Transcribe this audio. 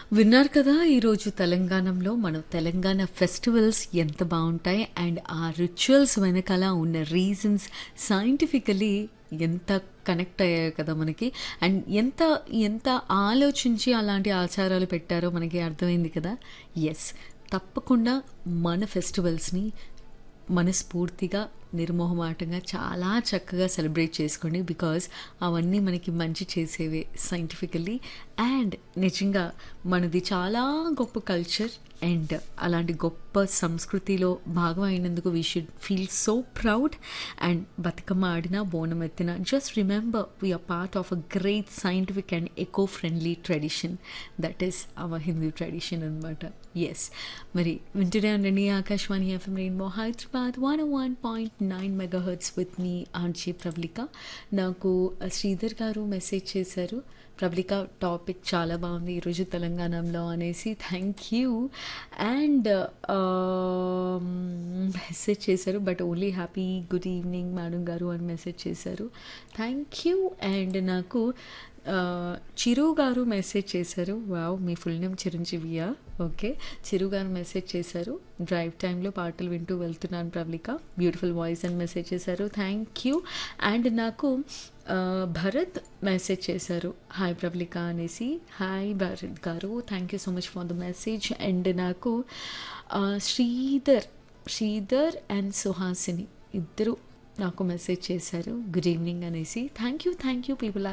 విన్నారు కదా ఈరోజు తెలంగాణలో మన తెలంగాణ ఫెస్టివల్స్ ఎంత బాగుంటాయి అండ్ ఆ రిచువల్స్ వెనకాల ఉన్న రీజన్స్ సైంటిఫికలీ ఎంత కనెక్ట్ అయ్యాయి కదా మనకి అండ్ ఎంత ఎంత ఆలోచించి అలాంటి ఆచారాలు పెట్టారో మనకి అర్థమైంది కదా ఎస్ తప్పకుండా మన ఫెస్టివల్స్ని మనస్ఫూర్తిగా నిర్మోహమాటంగా చాలా చక్కగా సెలబ్రేట్ చేసుకోండి బికాజ్ అవన్నీ మనకి మంచి చేసేవే సైంటిఫికల్లీ అండ్ నిజంగా మనది చాలా గొప్ప కల్చర్ అండ్ అలాంటి గొప్ప సంస్కృతిలో భాగం అయినందుకు we should feel so proud and Bathukamma ఆడినా బోనం ఎత్తిన just remember we are part of a great scientific and eco friendly tradition that is our Hindu tradition అనమాట ఎస్ మరి వింటూనే ఉండండి Akashvani FM rainbow Hyderabad one one point nine megahertz with me RJ Pravallika నాకు శ్రీధర్ గారు message చేశారు Prabalika topic చాలా బాగుంది ఈరోజు తెలంగాణలో అనేసి థ్యాంక్ యూ అండ్ మెసేజ్ చేశారు but only happy good evening madam garu అని మెసేజ్ చేశారు థ్యాంక్ యూ అండ్ నాకు చిరు గారు మెసేజ్ చేశారు వావ్ మీ ఫుల్ నేమ్ చిరంజీవియా ఓకే చిరు గారు మెసేజ్ చేశారు డ్రైవ్ టైంలో పాటలు వింటూ వెళ్తున్నాను ప్రవళిక బ్యూటిఫుల్ వాయిస్ అని మెసేజ్ చేశారు థ్యాంక్ యూ అండ్ నాకు భరత్ మెసేజ్ చేశారు హాయ్ ప్రవళిక అనేసి hi Bharat garu thank you so much for the message and నాకు శ్రీధర్ శ్రీధర్ అండ్ సుహాసిని ఇద్దరు నాకు మెసేజ్ చేశారు గుడ్ ఈవినింగ్ అనేసి thank you thank you people